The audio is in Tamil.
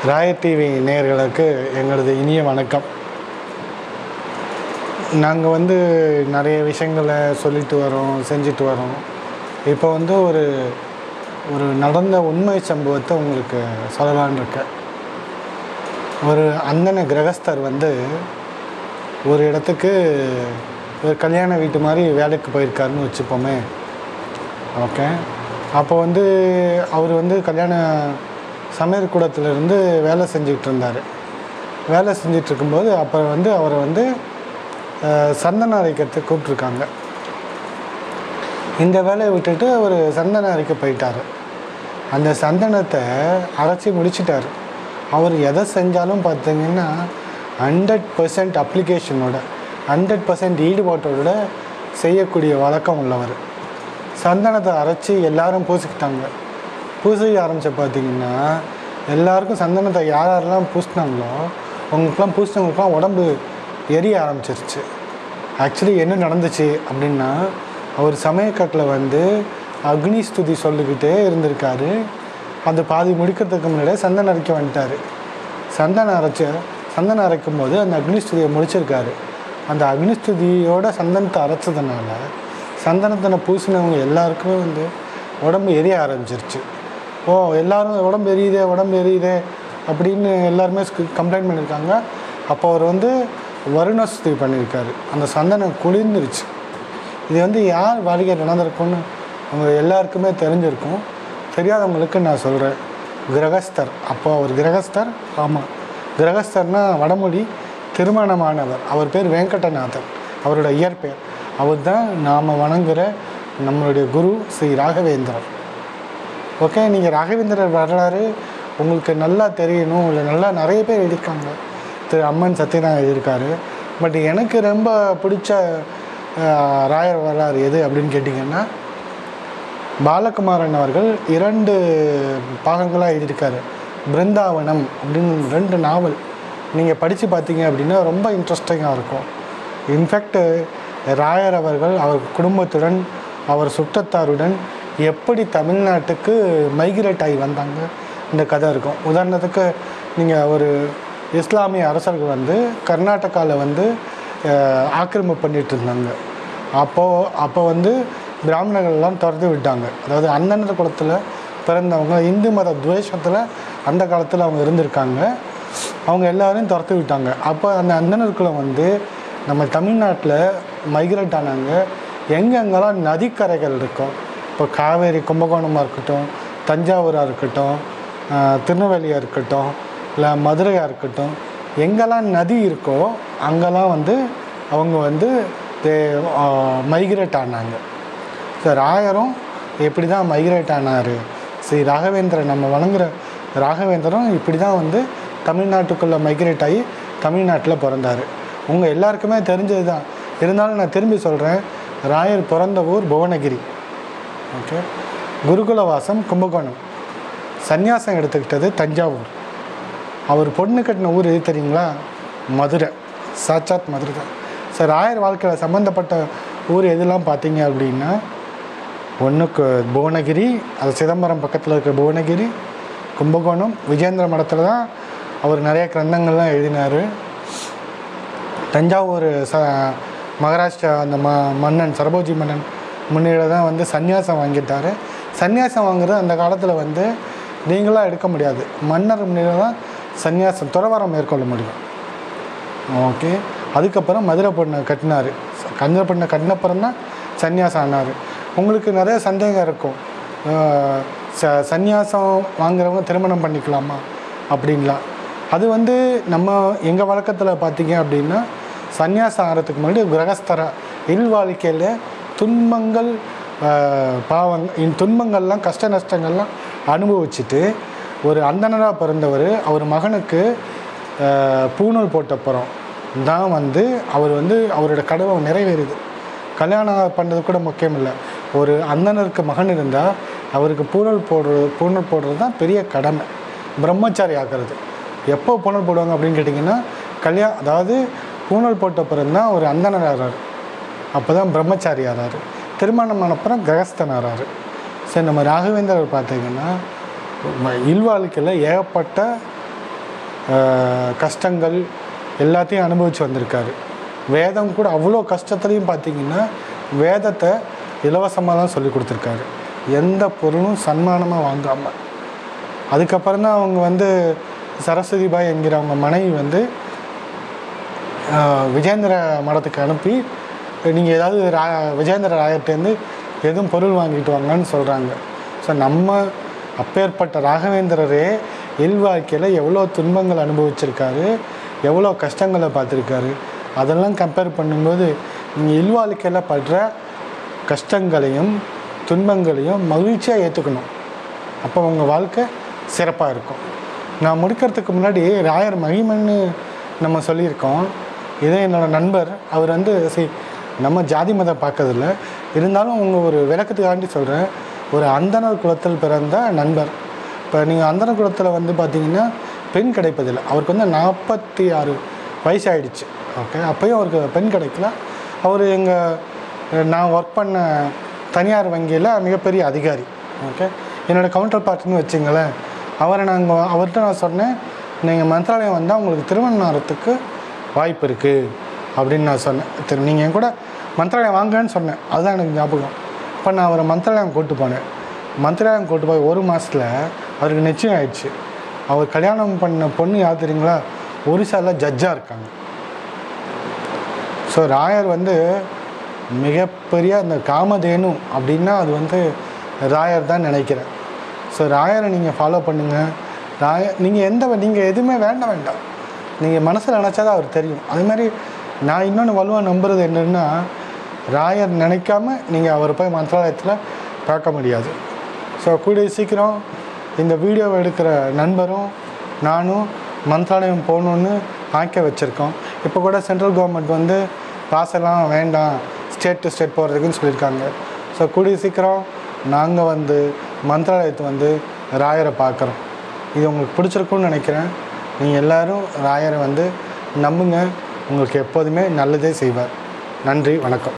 ராய டிவி நேயர்களுக்கு எங்களது இனிய வணக்கம் நாங்கள் வந்து நிறைய விஷயங்களை சொல்லிட்டு வரோம் செஞ்சுட்டு வரோம் இப்போ வந்து ஒரு ஒரு நடந்த உண்மை சம்பவத்தை உங்களுக்கு சொல்லலான்னு இருக்கேன் ஒரு அந்தன கிரகஸ்தர் வந்து ஒரு இடத்துக்கு ஒரு கல்யாண வீட்டு மாதிரி வேலைக்கு போயிருக்காருன்னு வச்சுப்போமே ஓகே அப்போ வந்து அவர் வந்து கல்யாண சமையல் கூடத்துலேருந்து வேலை செஞ்சுக்கிட்டு இருந்தார் வேலை செஞ்சுட்டு இருக்கும்போது அப்போ வந்து அவரை வந்து அஹ், சந்தனம் அரைக்கிறதுக்கு கூப்பிட்ருக்காங்க இந்த வேலையை விட்டுட்டு அவர் சந்தனம் அரைக்க போயிட்டார் அந்த சந்தனத்தை அரைச்சி முடிச்சிட்டார் அவர் எதை செஞ்சாலும் பார்த்தீங்கன்னா ஹண்ட்ரட் பர்சன்ட் அப்ளிகேஷனோட ஹண்ட்ரட் பர்சன்ட் ஈடுபாட்டோட செய்யக்கூடிய வழக்கம் உள்ளவர் சந்தனத்தை அரைச்சி எல்லாரும் பூசிக்கிட்டாங்க பூசிக்க ஆரம்பிச்ச பார்த்தீங்கன்னா எல்லாருக்கும் சந்தனத்தை யார் யாரெல்லாம் பூசினாங்களோ அவங்களுக்குலாம் பூசினவங்களுக்குலாம் உடம்பு எரிய ஆரம்பிச்சிருச்சு ஆக்சுவலி என்ன நடந்துச்சு அப்படின்னா அவர் சமயக்கட்டில் வந்து அக்னி ஸ்துதி சொல்லிக்கிட்டே இருந்திருக்காரு அந்த பாதி முடிக்கிறதுக்கு முன்னாடியே சந்தனம் அரைக்க வந்துட்டார் சந்தனம் அரைச்ச சந்தனம் அரைக்கும் போது அந்த அக்னிஸ்துதியை முடிச்சிருக்காரு அந்த அக்னிஸ்துதியோட சந்தனத்தை அரைச்சதுனால சந்தனத்தினை பூசினவங்க எல்லாருக்குமே வந்து உடம்பு எரிய ஆரம்பிச்சிருச்சு ஓ எல்லாரும் உடம்பு எரியுதே உடம்பு எரியுதே அப்படின்னு எல்லாருமே கம்ப்ளைண்ட் பண்ணியிருக்காங்க அப்போ அவர் வந்து வருணஸ்துதி பண்ணியிருக்காரு அந்த சந்தனம் குளிர்ந்துருச்சு இது வந்து யார் வாழ்க்கை நடந்திருக்கும்னு அவங்க எல்லாருக்குமே தெரிஞ்சிருக்கும் தெரியாதவங்களுக்கு நான் சொல்கிறேன் கிரகஸ்தர் அப்போ அவர் கிரகஸ்தர் ஆமாம் கிரகஸ்தர்னா வடமொழி திருமணமானவர் அவர் பேர் வெங்கடநாதன் அவரோட இயற்பெயர் அவர் தான் நாம் வணங்குகிற நம்மளுடைய குரு ஸ்ரீ ராகவேந்திரர் ஓகே நீங்கள் ராகவேந்திரர் வரலாறு உங்களுக்கு நல்லா தெரியணும் இல்லை நல்லா நிறைய பேர் எழுதியிருக்காங்க திரு அம்மன் சத்யநாதன் எழுதியிருக்காரு பட் எனக்கு ரொம்ப பிடிச்ச அஹ், ராயர் வரலாறு எது அப்படின்னு கேட்டிங்கன்னா பாலகுமாரன் அவர்கள் இரண்டு பாகங்களாக எழுதியிருக்காரு பிருந்தாவனம் அப்படின்னு ரெண்டு நாவல் நீங்கள் படித்து பார்த்தீங்க அப்படின்னா ரொம்ப இன்ட்ரெஸ்டிங்காக இருக்கும் இன்ஃபேக்ட் ராயர் அவர்கள் அவர் குடும்பத்துடன் அவர் சுற்றத்தாருடன் எப்படி தமிழ்நாட்டுக்கு மைக்ரேட் ஆகி வந்தாங்க இந்த கதை இருக்கும் உதாரணத்துக்கு நீங்கள் ஒரு இஸ்லாமிய அரசர்கள் வந்து கர்நாடகாவில் வந்து அஹ், ஆக்கிரமிப்பு பண்ணிட்டு இருந்தாங்க அப்போது அப்போ வந்து பிராமணர்கள்லாம் துரத்தி விட்டாங்க அதாவது அந்தனர் குலத்தில் பிறந்தவங்க இந்து மத துவேஷத்தில் அந்த காலத்தில் அவங்க இருந்திருக்காங்க அவங்க எல்லாரையும் துரத்தி விட்டாங்க அப்போ அந்த அந்தனர் குலம் வந்து நம்ம தமிழ்நாட்டில் மைக்ரேட் ஆனாங்க எங்கெங்கெல்லாம் நதிக்கரைகள் இருக்கும் இப்போ காவேரி கும்பகோணமாக இருக்கட்டும் தஞ்சாவூராக இருக்கட்டும் ஆஹ், திருநெல்வேலியாக இருக்கட்டும் இல்லை மதுரையாக இருக்கட்டும் எங்கெல்லாம் நதி இருக்கோ அங்கெல்லாம் வந்து அவங்க வந்து மைக்ரேட் ஆனாங்க ஸோ ராயரும் இப்படி தான் மைக்ரேட் ஆனார் ஸ்ரீ ராகவேந்திரன் நம்ம வணங்குற ராகவேந்திரன் இப்படி தான் வந்து தமிழ்நாட்டுக்குள்ளே மைக்ரேட் ஆகி தமிழ்நாட்டில் பிறந்தார் உங்கள் எல்லாருக்குமே தெரிஞ்சது தான் இருந்தாலும் நான் திரும்பி சொல்கிறேன் ராயர் பிறந்த ஊர் புவனகிரி ஓகே குருகுலவாசம் கும்பகோணம் சந்நியாசம் எடுத்துக்கிட்டது தஞ்சாவூர் அவர் பொண்ணு கட்டின ஊர் எது தெரியுங்களா மதுரை சாட்சாத் மதுரை தான் சார் ராயர் வாழ்க்கையில் சம்மந்தப்பட்ட ஊர் எதெல்லாம் பார்த்தீங்க அப்படின்னா ஒன்றுக்கு புவனகிரி அது சிதம்பரம் பக்கத்தில் இருக்க புவனகிரி கும்பகோணம் விஜேந்திர மடத்தில் தான் அவர் நிறைய கிரந்தங்கள்லாம் எழுதினார் தஞ்சாவூர் ச மகாராஷ்டிரா அந்த ம மன்னன் சரபோஜி மன்னன் முன்னிலையில் தான் வந்து சந்நியாசம் வாங்கிட்டார் சந்நியாசம் வாங்குறது அந்த காலத்தில் வந்து நீங்களாக எடுக்க முடியாது மன்னர் முன்னிலையில் தான் சந்நியாசம் துறவரம் மேற்கொள்ள முடியும் ஓகே அதுக்கப்புறம் மதுரை பொண்ணை கட்டினார் கஞ்சரை பொண்ணை கட்டினப்புறம் தான் சந்நியாசம் ஆனார் உங்களுக்கு நிறைய சந்தேகம் இருக்கும் அஹ் ச சந்நியாசம் வாங்குறவங்க திருமணம் பண்ணிக்கலாமா அப்படின்லாம் அது வந்து நம்ம எங்கள் வழக்கத்தில் பார்த்தீங்க அப்படின்னா சந்நியாசம் ஆகிறதுக்கு முன்னாடி கிரகஸ்தர இல் வாழ்க்கையில் துன்பங்கள் அஹ், பாவங் இந்த துன்பங்கள்லாம் கஷ்ட நஷ்டங்கள்லாம் அனுபவிச்சுட்டு ஒரு அந்தனராக பிறந்தவர் அவர் மகனுக்கு அஹ், பூணூல் போட்டப்புறம் தான் வந்து அவர் வந்து அவரோட கடவை நிறைவேறுது கல்யாணம் பண்ணுறது கூட முக்கியம் இல்லை ஒரு அந்தனருக்கு மகன் இருந்தால் அவருக்கு பூணல் போடுறது பூணல் போடுறது தான் பெரிய கடமை பிரம்மச்சாரி ஆகிறது எப்போ பூணல் போடுவாங்க அப்படின்னு கேட்டிங்கன்னா கல்யாணம் அதாவது பூணல் போட்ட பிறகு தான் ஒரு அந்தனர் ஆகிறார் அப்போ தான் பிரம்மச்சாரி ஆகிறாரு திருமணமான அப்புறம் கிரகஸ்தன் ஆகிறாரு சரி நம்ம ராகவேந்தர் பார்த்தீங்கன்னா ம- இல்வாழ்க்கையில் ஏகப்பட்ட ஆஹ், கஷ்டங்கள் எல்லாத்தையும் அனுபவித்து வந்திருக்காரு வேதம் கூட அவ்வளோ கஷ்டத்துலையும் பார்த்தீங்கன்னா வேதத்தை இலவசமாக தான் சொல்லி கொடுத்துருக்காரு எந்த பொருளும் சன்மானமாக வாங்காமல் அதுக்கப்புறம் தான் அவங்க வந்து சரஸ்வதி பாய் என்கிற அவங்க மனைவி வந்து ஆஹ், விஜேந்திர மடத்துக்கு அனுப்பி நீங்கள் ஏதாவது ரா விஜேந்திர ராயர்கிட்டேருந்து எதுவும் பொருள் வாங்கிட்டு வாங்கன்னு சொல்கிறாங்க ஸோ நம்ம அப்பேற்பட்ட ராகவேந்திரரே இல் வாழ்க்கையில் எவ்வளோ துன்பங்கள் அனுபவிச்சிருக்காரு எவ்வளோ கஷ்டங்களை பார்த்துருக்காரு அதெல்லாம் கம்பேர் பண்ணும்போது நீங்கள் இல் வாழ்க்கையில் படுற கஷ்டங்களையும் துன்பங்களையும் மகிழ்ச்சியாக ஏற்றுக்கணும் அப்போ உங்கள் வாழ்க்கை சிறப்பாக இருக்கும் நான் முடிக்கிறதுக்கு முன்னாடி ராயர் மகிமன்னு நம்ம சொல்லியிருக்கோம் இதே என்னோடய நண்பர் அவர் வந்து சரி நம்ம ஜாதி மதம் பார்க்கறதில்ல இருந்தாலும் உங்கள் ஒரு விளக்கத்துக்காண்டி சொல்கிறேன் ஒரு அந்தனர் குலத்தில் பிறந்த நண்பர் இப்போ நீங்கள் அந்தனர் குலத்தில் வந்து பார்த்தீங்கன்னா பெண் கிடைப்பதில்லை அவருக்கு வந்து நாற்பத்தி ஆறு வயசு ஆயிடுச்சு ஓகே அப்போயும் அவருக்கு பெண் கிடைக்கல அவர் எங்கள் நான் ஒர்க் பண்ண தனியார் வங்கியில் மிகப்பெரிய அதிகாரி ஓகே என்னோடய கவுண்டர் பார்ட்னு வச்சுங்களேன் அவரை நாங்கள் அவர்கிட்ட நான் சொன்னேன் நீங்கள் மந்திராலயம் வந்தால் உங்களுக்கு திருமணம் ஆகிறதுக்கு வாய்ப்பு இருக்குது அப்படின்னு நான் சொன்னேன் திரு நீங்கள் என் கூட மந்திராலயம் வாங்கன்னு சொன்னேன் அதுதான் எனக்கு ஞாபகம் இப்போ நான் அவரை மந்திராலயம் கூட்டு போனேன் மந்திராலயம் கூட்டு போய் ஒரு மாதத்தில் அவருக்கு நிச்சயம் ஆயிடுச்சு அவர் கல்யாணம் பண்ண பொண்ணு யார் தெரியுங்களா ஒரிசாவில் ஜட்ஜாக இருக்காங்க ஸோ ராயர் வந்து மிகப்பெரிய அந்த காமதேனு அப்படின்னா அது வந்து ராயர் தான் நினைக்கிறேன் ஸோ ராயரை நீங்கள் ஃபாலோ பண்ணுங்கள் ராயர் நீங்கள் எந்த நீங்கள் எதுவுமே வேண்ட வேண்டாம் நீங்கள் மனசில் நினச்சாதான் அவர் தெரியும் அதே மாதிரி நான் இன்னொன்று வலுவாக நம்புறது என்னன்னா ராயர் நினைக்காம நீங்கள் அவர் போய் மந்திராலயத்தில் பார்க்க முடியாது ஸோ கூடிய சீக்கிரம் இந்த வீடியோவை எடுக்கிற நண்பரும் நானும் மந்திராலயம் போகணுன்னு ஆக்க வச்சுருக்கோம் இப்போ கூட சென்ட்ரல் கவர்மெண்ட் வந்து பாசெல்லாம் வேண்டாம் ஸ்டேட் டு ஸ்டேட் போகிறதுக்குன்னு சொல்லியிருக்காங்க ஸோ கூடிய சீக்கிரம் நாங்கள் வந்து மந்திராலயத்தை வந்து ராயரை பார்க்குறோம் இது உங்களுக்கு பிடிச்சிருக்குன்னு நினைக்கிறேன் நீங்கள் எல்லாரும் ராயரை வந்து நம்புங்க உங்களுக்கு எப்போதுமே நல்லதே செய்வார் நன்றி வணக்கம்